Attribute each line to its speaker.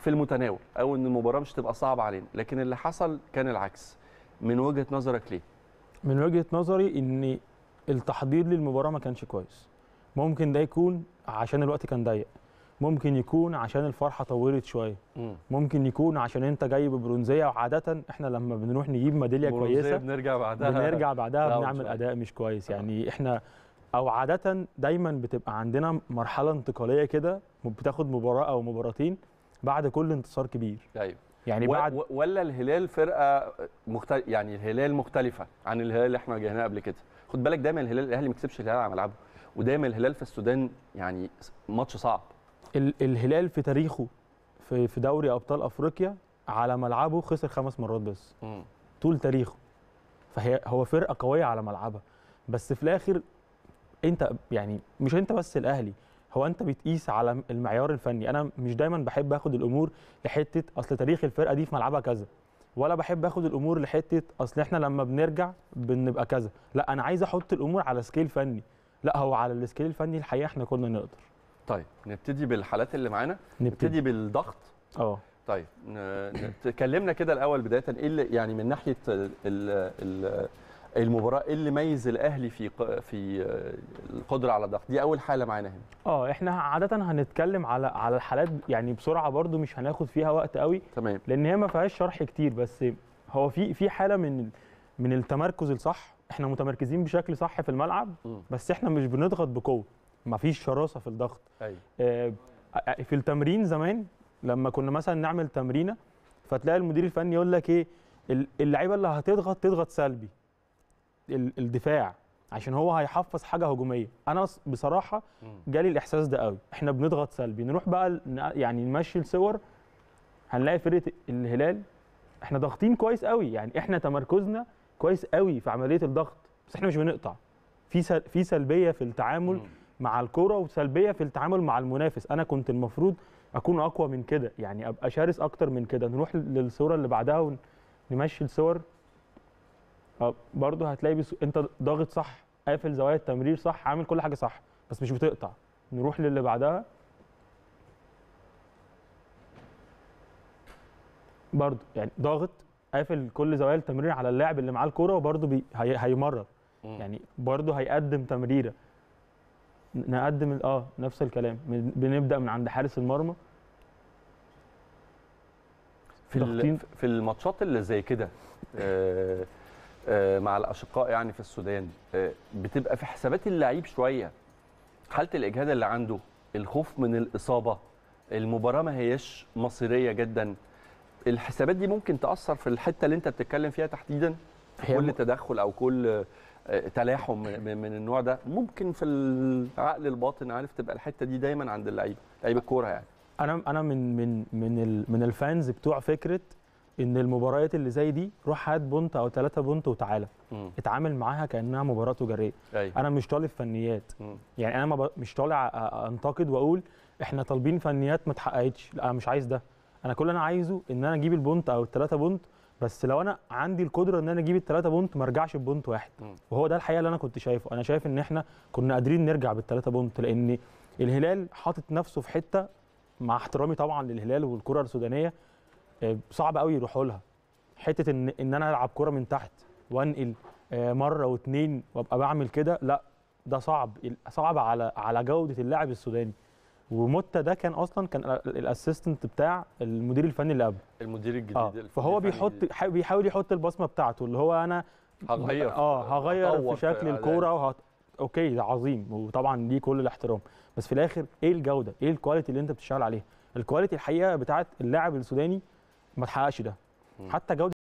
Speaker 1: في المتناول او ان المباراه مش تبقى صعبه علينا لكن اللي حصل كان العكس من وجهه نظرك ليه
Speaker 2: من وجهه نظري ان التحضير للمباراه ما كانش كويس ممكن ده يكون عشان الوقت كان ضيق ممكن يكون عشان الفرحه طولت شويه
Speaker 1: مم.
Speaker 2: ممكن يكون عشان انت جاي ببرونزيه وعاده احنا لما بنروح نجيب ميداليه
Speaker 1: برونزية
Speaker 2: كويسه
Speaker 1: بنرجع بعدها
Speaker 2: بنرجع بعدها
Speaker 1: داون
Speaker 2: بنعمل
Speaker 1: شوية.
Speaker 2: اداء مش كويس يعني احنا او عاده دايما بتبقى عندنا مرحله انتقاليه كده بتاخد مباراه او مباراتين بعد كل انتصار كبير
Speaker 1: ايوه
Speaker 2: يعني
Speaker 1: و-
Speaker 2: بعد
Speaker 1: و- ولا الهلال فرقه مختلف يعني الهلال مختلفه عن الهلال اللي احنا واجهناه قبل كده خد بالك دايما الهلال الاهلي ما كسبش الهلال على ملعبه ودايما الهلال في السودان يعني ماتش صعب
Speaker 2: ال- الهلال في تاريخه في في دوري ابطال افريقيا على ملعبه خسر خمس مرات بس طول تاريخه فهي هو فرقه قويه على ملعبها بس في الاخر انت يعني مش انت بس الاهلي هو انت بتقيس على المعيار الفني انا مش دايما بحب اخد الامور لحته اصل تاريخ الفرقه دي في ملعبها كذا ولا بحب اخد الامور لحته اصل احنا لما بنرجع بنبقى كذا لا انا عايز احط الامور على سكيل فني لا هو على السكيل الفني الحقيقه احنا كنا نقدر
Speaker 1: طيب نبتدي بالحالات اللي معانا
Speaker 2: نبتدي
Speaker 1: نبتدي بالضغط
Speaker 2: اه
Speaker 1: طيب ن- ن- تكلمنا كده الاول بدايه ايه اللي يعني من ناحيه ال- ال- المباراه ايه اللي ميز الاهلي في ق- في القدره على الضغط دي اول حاله معانا هنا
Speaker 2: اه احنا عاده هنتكلم على على الحالات يعني بسرعه برضو مش هناخد فيها وقت قوي
Speaker 1: تمام
Speaker 2: لان هي ما فيهاش شرح كتير بس هو في في حاله من من التمركز الصح احنا متمركزين بشكل صح في الملعب
Speaker 1: مم.
Speaker 2: بس احنا مش بنضغط بقوه ما فيش شراسه في الضغط
Speaker 1: ايوه
Speaker 2: آه، في التمرين زمان لما كنا مثلا نعمل تمرينه فتلاقي المدير الفني يقول لك ايه ال- اللعيبه اللي هتضغط تضغط سلبي ال- الدفاع عشان هو هيحفظ حاجه هجوميه انا ص- بصراحه
Speaker 1: مم.
Speaker 2: جالي الاحساس ده قوي احنا بنضغط سلبي نروح بقى ن- يعني نمشي الصور هنلاقي فرقه الهلال احنا ضاغطين كويس قوي يعني احنا تمركزنا كويس قوي في عمليه الضغط بس احنا مش بنقطع في سل- في سلبيه في التعامل
Speaker 1: مم.
Speaker 2: مع الكرة وسلبيه في التعامل مع المنافس انا كنت المفروض اكون اقوى من كده يعني ابقى شرس اكتر من كده نروح للصوره اللي بعدها ونمشي الصور اه برضه هتلاقي بس... انت ضاغط صح قافل زوايا التمرير صح عامل كل حاجه صح بس مش بتقطع نروح للي بعدها برضه يعني ضاغط قافل كل زوايا التمرير على اللاعب اللي معاه الكوره وبرضه بي... هي... هيمرر
Speaker 1: مم.
Speaker 2: يعني برضه هيقدم تمريره ن- نقدم ال- اه نفس الكلام من- بنبدا من عند حارس المرمى
Speaker 1: في
Speaker 2: ضاغطين.
Speaker 1: ال- في الماتشات اللي زي كده آه، آه، مع الاشقاء يعني في السودان آه، بتبقى في حسابات اللعيب شويه حاله الاجهاد اللي عنده الخوف من الاصابه المباراه ما هياش مصيريه جدا الحسابات دي ممكن تاثر في الحته اللي انت بتتكلم فيها تحديدا
Speaker 2: هي
Speaker 1: كل
Speaker 2: م-
Speaker 1: تدخل او كل آه، تلاحم من من- من النوع ده ممكن في العقل الباطن عارف تبقى الحته دي دايما عند اللعيبه لعيب الكوره يعني
Speaker 2: انا انا من من من ال من الفانز بتوع فكره ان المباريات اللي زي دي روح هات بونت او ثلاثة بونت وتعالى
Speaker 1: مم.
Speaker 2: اتعامل معاها كانها مباراه تجاريه
Speaker 1: ايوه
Speaker 2: انا مش طالب فنيات
Speaker 1: مم.
Speaker 2: يعني انا ما ب- مش طالع أ- أ- انتقد واقول احنا طالبين فنيات ما اتحققتش لا انا مش عايز ده انا كل اللي انا عايزه ان انا اجيب البونت او الثلاثه بونت بس لو انا عندي القدره ان انا اجيب الثلاثه بونت ما ارجعش ببونت واحد
Speaker 1: مم.
Speaker 2: وهو ده الحقيقه اللي انا كنت شايفه انا شايف ان احنا كنا قادرين نرجع بالثلاثه بونت لان الهلال حاطط نفسه في حته مع احترامي طبعا للهلال والكره السودانيه آه، صعب قوي يروحوا لها حته ان ان انا العب كره من تحت وانقل آه، مره واثنين وابقى بعمل كده لا ده صعب صعب على على جوده اللاعب السوداني وموتا ده كان اصلا كان ال- الاسيستنت بتاع المدير الفني اللي قبل
Speaker 1: المدير الجديد
Speaker 2: اه
Speaker 1: الفني
Speaker 2: فهو
Speaker 1: الفني
Speaker 2: بيحط
Speaker 1: الجديد.
Speaker 2: ح- بيحاول يحط البصمه بتاعته اللي هو انا
Speaker 1: هغير
Speaker 2: اه هغير
Speaker 1: هطور
Speaker 2: في شكل
Speaker 1: أدائي.
Speaker 2: الكوره وهت... اوكي ده عظيم وطبعا ليه كل الاحترام بس في الاخر ايه الجوده ايه الكواليتي اللي انت بتشتغل عليها الكواليتي الحقيقه بتاعت اللاعب السوداني ما تحققش ده
Speaker 1: مم.
Speaker 2: حتى جوده